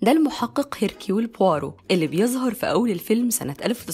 ده المحقق هيركيول بوارو اللي بيظهر في أول الفيلم سنة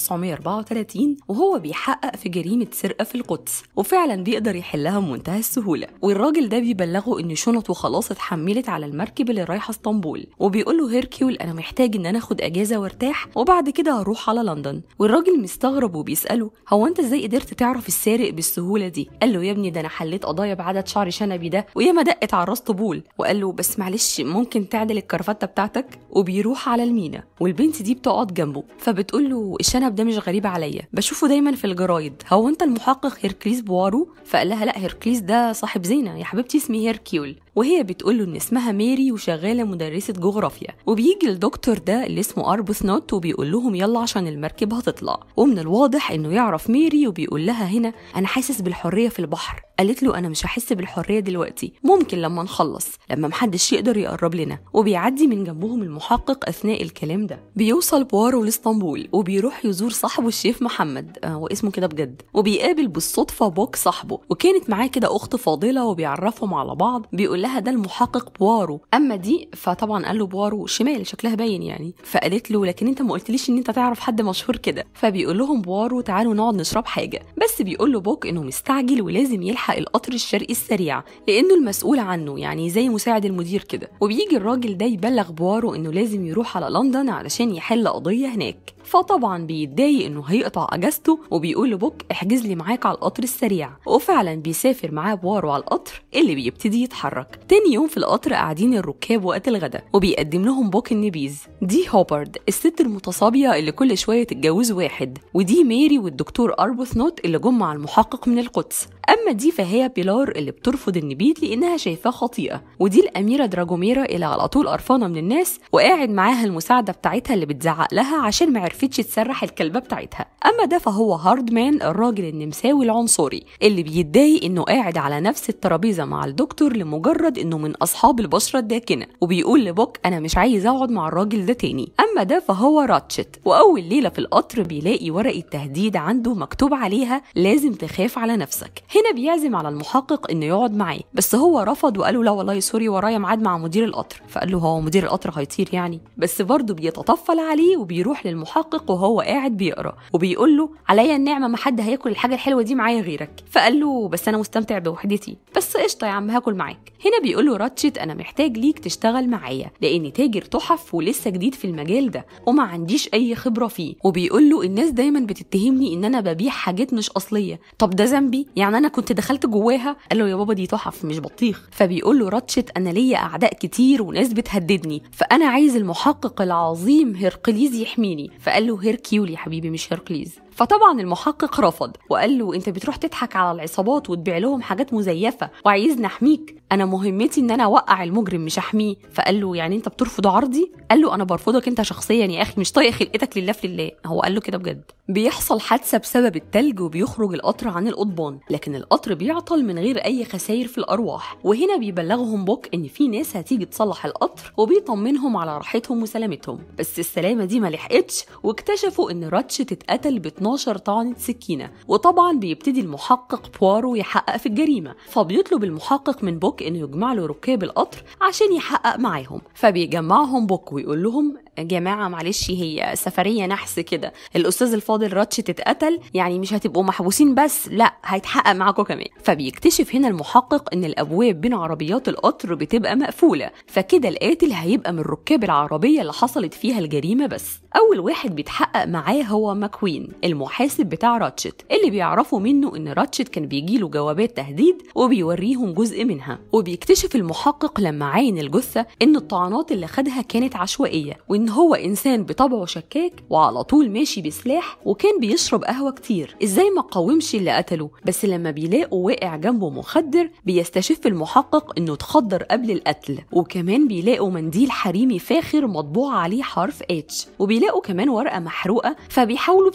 1934 وهو بيحقق في جريمة سرقة في القدس وفعلا بيقدر يحلها بمنتهى السهولة والراجل ده بيبلغه إن شنطه خلاص اتحملت على المركب اللي رايحة اسطنبول وبيقول له هيركيول أنا محتاج إن أنا آخد أجازة وارتاح وبعد كده هروح على لندن والراجل مستغرب وبيسأله هو أنت إزاي قدرت تعرف السارق بالسهولة دي قال له يا ابني ده أنا حليت قضايا بعدد شعر شنبي ده وياما دقت على الراس طبول وقال له بس معلش ممكن تعدل الكرافته بتاعتك وبيروح على المينا والبنت دي بتقعد جنبه فبتقول له الشنب ده مش غريب عليا بشوفه دايما في الجرايد هو انت المحقق هيركليس بوارو فقال لها لا هيركليس ده صاحب زينه يا حبيبتي اسمي هيركيول وهي بتقول له ان اسمها ميري وشغاله مدرسه جغرافيا وبيجي الدكتور ده اللي اسمه اربث نوت وبيقول لهم يلا عشان المركب هتطلع ومن الواضح انه يعرف ميري وبيقول لها هنا انا حاسس بالحريه في البحر قالت له انا مش هحس بالحريه دلوقتي ممكن لما نخلص لما محدش يقدر يقرب لنا وبيعدي من جنبهم المحقق اثناء الكلام ده بيوصل بوارو لاسطنبول وبيروح يزور صاحبه الشيف محمد آه واسمه كده بجد وبيقابل بالصدفه بوك صاحبه وكانت معاه كده اخت فاضله وبيعرفهم على بعض بيقول لها ده المحقق بوارو اما دي فطبعا قال له بوارو شمال شكلها باين يعني فقالت له لكن انت ما قلتليش ان انت تعرف حد مشهور كده فبيقول لهم بوارو تعالوا نقعد نشرب حاجه بس بيقول له بوك انه مستعجل ولازم يلحق القطر الشرقي السريع لانه المسؤول عنه يعني زي مساعد المدير كده وبيجي الراجل ده يبلغ بوارو انه لازم يروح على لندن علشان يحل قضيه هناك فطبعا بيتضايق انه هيقطع اجازته وبيقول لبوك احجز لي معاك على القطر السريع وفعلا بيسافر معاه بوارو على القطر اللي بيبتدي يتحرك تاني يوم في القطر قاعدين الركاب وقت الغداء وبيقدم لهم بوك النبيذ دي هوبرد الست المتصابيه اللي كل شويه تتجوز واحد ودي ميري والدكتور اربوث نوت اللي جم مع المحقق من القدس اما دي فهي بيلار اللي بترفض النبيذ لانها شايفاه خطيئه ودي الاميره دراجوميرا اللي على طول قرفانه من الناس وقاعد معاها المساعده بتاعتها اللي بتزعق لها عشان ما عرفتش تسرح الكلبه بتاعتها اما ده فهو هاردمان الراجل النمساوي العنصري اللي بيتضايق انه قاعد على نفس الترابيزه مع الدكتور لمجرد انه من اصحاب البشره الداكنه وبيقول لبوك انا مش عايز اقعد مع الراجل ده تاني اما ده فهو راتشت واول ليله في القطر بيلاقي ورقه تهديد عنده مكتوب عليها لازم تخاف على نفسك هنا بيعزم على المحقق انه يقعد معاه بس هو رفض وقال له لا والله سوري ورايا ميعاد مع مدير القطر فقال له هو مدير القطر هيطير يعني بس برضه بيتطفل عليه وبيروح للمحقق وهو قاعد بيقرا وبيقول له عليا النعمه ما حد هياكل الحاجه الحلوه دي معايا غيرك فقال له بس انا مستمتع بوحدتي بس قشطه يا عم هاكل معاك هنا بيقول له راتشت انا محتاج ليك تشتغل معايا لاني تاجر تحف ولسه جديد في المجال ده وما عنديش اي خبره فيه وبيقول له الناس دايما بتتهمني ان انا ببيع حاجات مش اصليه طب ده ذنبي يعني انا كنت دخلت جواها قال له يا بابا دي تحف مش بطيخ فبيقول له راتشت انا ليا اعداء كتير وناس بتهددني فانا عايز المحقق العظيم هيرقليز يحميني فقال له هيركيول يا حبيبي مش هيرقليز فطبعا المحقق رفض وقال له انت بتروح تضحك على العصابات وتبيع لهم حاجات مزيفه وعايزني احميك انا مهمتي ان انا اوقع المجرم مش احميه فقال له يعني انت بترفض عرضي قال له انا برفضك انت شخصيا يا اخي مش طايق خلقتك لله في لله هو قال له كده بجد بيحصل حادثه بسبب التلج وبيخرج القطر عن القضبان لكن القطر بيعطل من غير اي خسائر في الارواح وهنا بيبلغهم بوك ان في ناس هتيجي تصلح القطر وبيطمنهم على راحتهم وسلامتهم بس السلامه دي ما لحقتش واكتشفوا ان راتشت اتقتل ب 12 طعنه سكينه وطبعا بيبتدي المحقق بوارو يحقق في الجريمه فبيطلب المحقق من بوك انه يجمع له ركاب القطر عشان يحقق معاهم فبيجمعهم بوك ويقول لهم يا جماعه معلش هي سفريه نحس كده الاستاذ الفاضل راتشت اتقتل يعني مش هتبقوا محبوسين بس لا هيتحقق معاكم كمان فبيكتشف هنا المحقق ان الابواب بين عربيات القطر بتبقى مقفوله فكده القاتل هيبقى من ركاب العربيه اللي حصلت فيها الجريمه بس اول واحد بيتحقق معاه هو ماكوين المحاسب بتاع راتشت اللي بيعرفوا منه ان راتشت كان بيجيله جوابات تهديد وبيوريهم جزء منها وبيكتشف المحقق لما عاين الجثه ان الطعنات اللي خدها كانت عشوائيه وان هو انسان بطبعه شكاك وعلى طول ماشي بسلاح وكان بيشرب قهوه كتير ازاي ما قاومش اللي قتله بس لما بيلاقوا واقع جنبه مخدر بيستشف المحقق انه اتخدر قبل القتل وكمان بيلاقوا منديل حريمي فاخر مطبوع عليه حرف اتش وبيلاقوا كمان ورقه محروقه فبيحاولوا بطريقه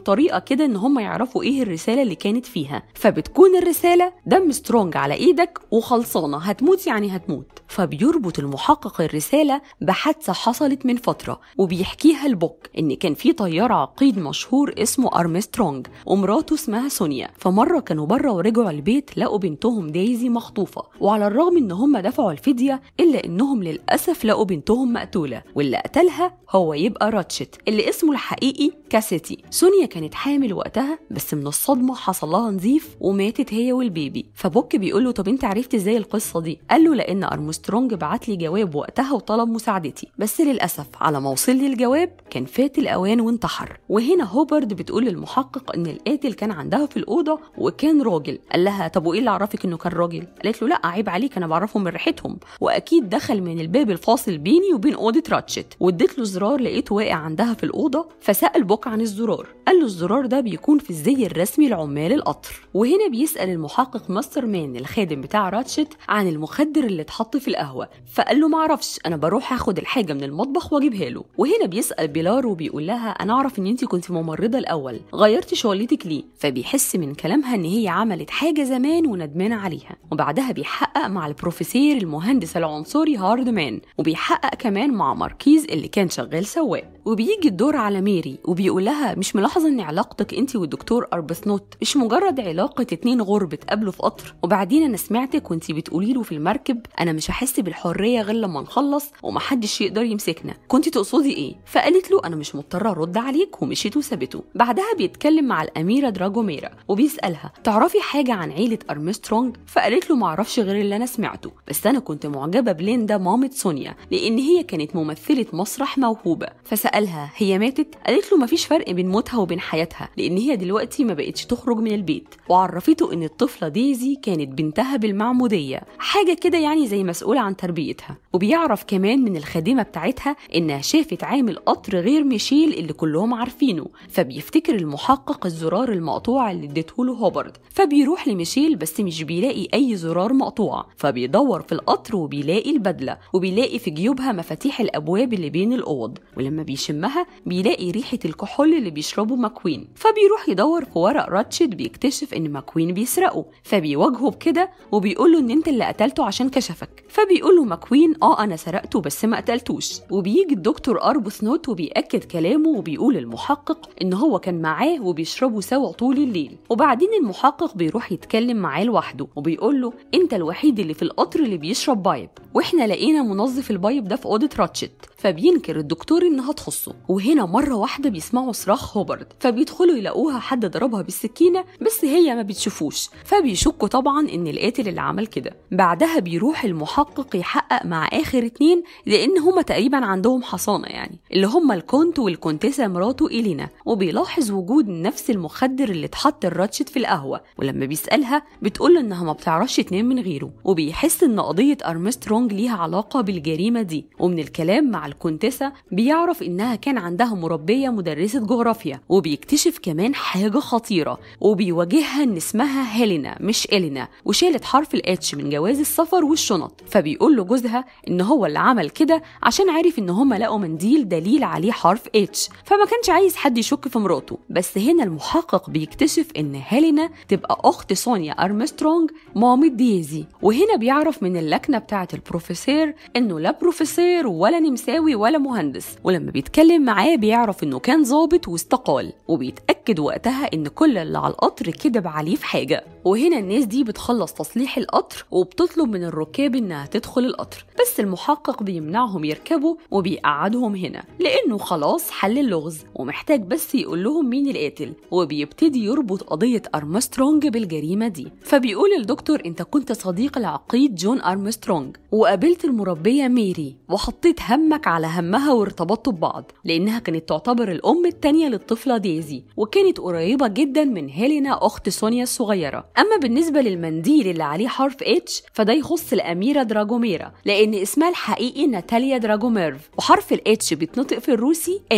كده ان هم يعرفوا ايه الرساله اللي كانت فيها فبتكون الرساله دم سترونج على ايدك وخلصانه هتموت يعني هتموت فبيربط المحقق الرساله بحادثه حصلت من فتره وبيحكيها لبوك ان كان في طيار عقيد مشهور اسمه ارمسترونج ومراته اسمها سونيا فمره كانوا بره ورجعوا البيت لقوا بنتهم دايزي مخطوفه وعلى الرغم ان هم دفعوا الفديه الا انهم للاسف لقوا بنتهم مقتوله واللي قتلها هو يبقى راتشت اللي اسمه الحقيقي كاسيتي سونيا كانت حامل وقتها بس من الصدمه حصل لها نزيف وماتت هي والبيبي فبوك بيقول له طب انت عرفت ازاي القصه دي قال له لان ارمسترونج بعت لي جواب وقتها وطلب مساعدتي بس للاسف على ما وصل لي الجواب كان فات الاوان وانتحر وهنا هوبرد بتقول للمحقق ان القاتل كان عندها في الاوضه وكان راجل قال لها طب وايه اللي عرفك انه كان راجل قالت له لا عيب عليك انا بعرفهم من ريحتهم واكيد دخل من الباب الفاصل بيني وبين اوضه راتشت واديت له زرار لقيته واقع عندها في الاوضه فسال بوك عن الزرار قال له الزرار ده بيكون في الزي الرسمي لعمال القطر وهنا بيسال المحقق ماستر مان الخادم بتاع راتشت عن المخدر اللي اتحط في القهوه فقال له معرفش انا بروح اخد الحاجه من المطبخ واجيبها له وهنا بيسال بيلار وبيقول لها انا اعرف ان انت كنت ممرضه الاول غيرتي شغلتك ليه فبيحس من كلامها ان هي عملت حاجه زمان وندمانه عليها وبعدها بيحقق مع البروفيسير المهندس العنصري هاردمان وبيحقق كمان مع ماركيز اللي كان شغال سواق وبيجي الدور على ميري وبيقول لها مش ملاحظه ان علاقتك انت والدكتور اربثنوت مش مجرد علاقه اتنين غرب اتقابلوا في قطر وبعدين انا سمعتك وانت بتقولي له في المركب انا مش هحس بالحريه غير لما نخلص ومحدش يقدر يمسكنا كنت تقصدي ايه فقالت له انا مش مضطره ارد عليك ومشيت وسابته بعدها بيتكلم مع الاميره دراجوميرا وبيسالها تعرفي حاجه عن عيله ارمسترونج فقالت له معرفش غير اللي انا سمعته بس انا كنت معجبه بليندا مامة سونيا لان هي كانت ممثله مسرح موهوبه فسالها هي ماتت قالت له مفيش فرق بين موتها وبين حياتها لان هي دلوقتي ما بقتش تخرج من البيت وعرفته ان الطفله ديزي كانت بنتها بالمعموديه حاجه كده يعني زي مسؤوله عن تربيتها وبيعرف كمان من الخادمه بتاعتها انها شافت عامل قطر غير ميشيل اللي كلهم عارفينه فبيفتكر المحقق الزرار المقطوع اللي اديته له هوبرد فبيروح لميشيل بس مش بيلاقي اي زرار مقطوع فبيدور في القطر وبيلاقي البدله وبيلاقي في جيوبها مفاتيح الابواب اللي بين الاوض ولما بيشمها بيلاقي ريحه الكحول اللي بيشربه ماكوين فبيروح يدور في ورق راتشد بيكتشف ان ماكوين بيسرقه فبيواجهه بكده وبيقول له ان انت اللي قتلته عشان كشفك فبيقول له ماكوين اه انا سرقته بس ما قتلتوش وبيجي الدكتور اربوث نوت وبيأكد كلامه وبيقول المحقق ان هو كان معاه وبيشربوا سوا طول الليل وبعدين المحقق بيروح يتكلم معاه لوحده وبيقول له انت الوحيد اللي في القطر اللي بيشرب بايب واحنا لقينا منظف البايب ده في اوضه راتشت فبينكر الدكتور انها تخصه وهنا مره واحده بيسمعوا صراخ هوبرد فبيدخلوا يلاقوها حد ضربها بالسكينه بس هي ما بتشوفوش فبيشكوا طبعا ان القاتل اللي عمل كده بعدها بيروح المحقق يحقق مع اخر اتنين لان هما تقريبا عندهم حصانه يعني اللي هما الكونت والكونتيسه مراته إلينا وبيلاحظ وجود نفس المخدر اللي اتحط الراتشت في القهوه ولما بيسالها بتقول انها ما بتعرفش تنام من غيره وبيحس ان قضيه ارمسترونج ليها علاقه بالجريمه دي ومن الكلام مع الكونتيسة بيعرف إنها كان عندها مربية مدرسة جغرافيا وبيكتشف كمان حاجة خطيرة وبيواجهها إن اسمها هيلينا مش إلينا وشالت حرف الاتش من جواز السفر والشنط فبيقول له جوزها إن هو اللي عمل كده عشان عارف إن هما لقوا منديل دليل عليه حرف اتش فما كانش عايز حد يشك في مراته بس هنا المحقق بيكتشف إن هيلينا تبقى أخت سونيا أرمسترونج مامة ديزي وهنا بيعرف من اللكنة بتاعة البروفيسور إنه لا بروفيسور ولا نمساوي ولا مهندس ولما بيتكلم معاه بيعرف إنه كان ظابط واستقال وبيتأكد وقتها إن كل اللي على القطر كذب عليه في حاجة وهنا الناس دي بتخلص تصليح القطر وبتطلب من الركاب إنها تدخل القطر بس المحقق بيمنعهم يركبوا وبيقعدهم هنا لأنه خلاص حل اللغز ومحتاج بس يقول لهم مين القاتل وبيبتدي يربط قضية أرمسترونج بالجريمة دي فبيقول الدكتور أنت كنت صديق العقيد جون أرمسترونج وقابلت المربية ميري وحطيت همك على همها وارتبطتوا ببعض لأنها كانت تعتبر الأم التانية للطفلة ديزي وكانت قريبة جدا من هيلينا أخت سونيا الصغيرة أما بالنسبة للمنديل اللي عليه حرف اتش فده يخص الأميرة دراجوميرا لأن اسمها الحقيقي ناتاليا دراجوميرف وحرف الاتش بيتنطق في الروسي ان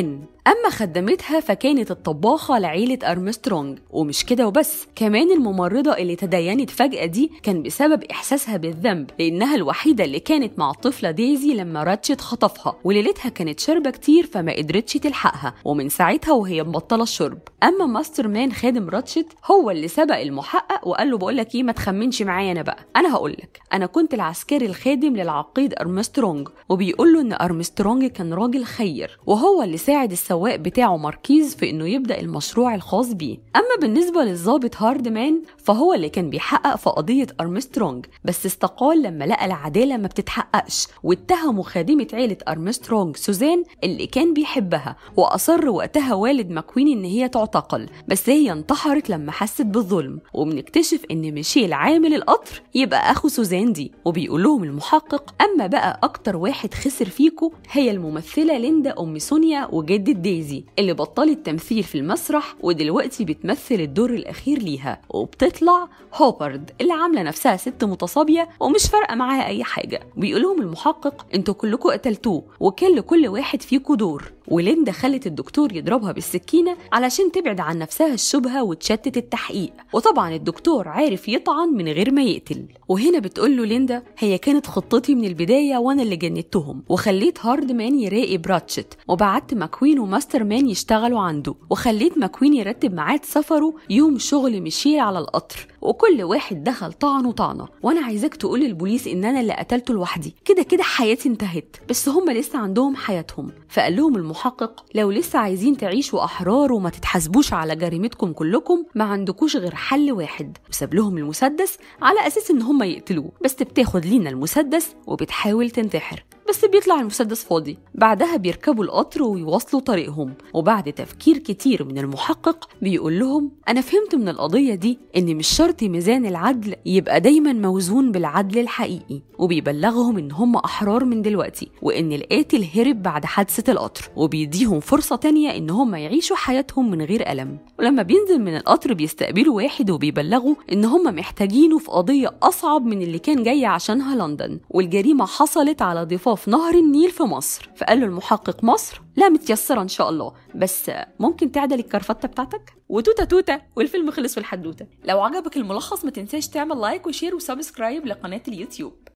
أما خدمتها فكانت الطباخة لعيلة أرمسترونج ومش كده وبس كمان الممرضة اللي تدينت فجأة دي كان بسبب إحساسها بالذنب لأنها الوحيدة اللي كانت مع الطفلة ديزي لما راتشت خطفها وليلتها كانت شاربة كتير فما قدرتش تلحقها ومن ساعتها وهي مبطلة الشرب أما ماستر مان خادم راتشت هو اللي سبق المحقق وقال له بقول لك إيه ما تخمنش معايا أنا بقى أنا هقول لك أنا كنت العسكري الخادم للعقيد أرمسترونج وبيقول له إن أرمسترونج كان راجل خير وهو اللي ساعد السواق بتاعه ماركيز في إنه يبدأ المشروع الخاص بيه أما بالنسبة للضابط هاردمان فهو اللي كان بيحقق في قضية أرمسترونج بس استقال لما لقى العدالة ما بتتحققش واتهموا خادمة عيلة أرمسترونج سوزان اللي كان بيحبها وأصر وقتها والد ماكوين إن هي تعتقل بس هي انتحرت لما حست بالظلم وبنكتشف إن ميشيل عامل القطر يبقى أخو سوزان دي وبيقول لهم المحقق أما بقى أكتر واحد خسر فيكو هي الممثلة ليندا أم سونيا وجدة دايزي اللي بطلت تمثيل في المسرح ودلوقتي بتمثل الدور الأخير ليها وبتطلع هوبرد اللي عاملة نفسها ست متصابية ومش فارقة معاها أي حاجة بيقول لهم المحقق انتوا كلكم قتلتوه وكان لكل واحد فيكو دور وليندا خلت الدكتور يضربها بالسكينة علشان تبعد عن نفسها الشبهة وتشتت التحقيق وطبعا الدكتور عارف يطعن من غير ما يقتل وهنا بتقول له ليندا هي كانت خطتي من البداية وأنا اللي جندتهم وخليت هارد مان يراقب راتشت وبعت ماكوين وماستر مان يشتغلوا عنده وخليت ماكوين يرتب ميعاد سفره يوم شغل ميشيل على القطر وكل واحد دخل طعنه طعنه وانا عايزاك تقول للبوليس ان انا اللي قتلته لوحدي كده كده حياتي انتهت بس هم لسه عندهم حياتهم فقال لهم المحقق لو لسه عايزين تعيشوا احرار وما تتحاسبوش على جريمتكم كلكم ما عندكوش غير حل واحد وساب لهم المسدس على اساس ان هم يقتلوه بس بتاخد لينا المسدس وبتحاول تنتحر بس بيطلع المسدس فاضي بعدها بيركبوا القطر ويواصلوا طريقهم وبعد تفكير كتير من المحقق بيقول لهم أنا فهمت من القضية دي إن مش شرط ميزان العدل يبقى دايما موزون بالعدل الحقيقي وبيبلغهم إن هم أحرار من دلوقتي وإن القاتل هرب بعد حادثة القطر وبيديهم فرصة تانية إن هم يعيشوا حياتهم من غير ألم ولما بينزل من القطر بيستقبلوا واحد وبيبلغوا إن هم محتاجينه في قضية أصعب من اللي كان جاي عشانها لندن والجريمة حصلت على ضفاف نهر النيل في مصر فقال له المحقق مصر لا متيسرة إن شاء الله بس ممكن تعدل الكرفتة بتاعتك وتوتة توتة والفيلم خلص في الحدوتة لو عجبك الملخص ما تنساش تعمل لايك وشير وسبسكرايب لقناة اليوتيوب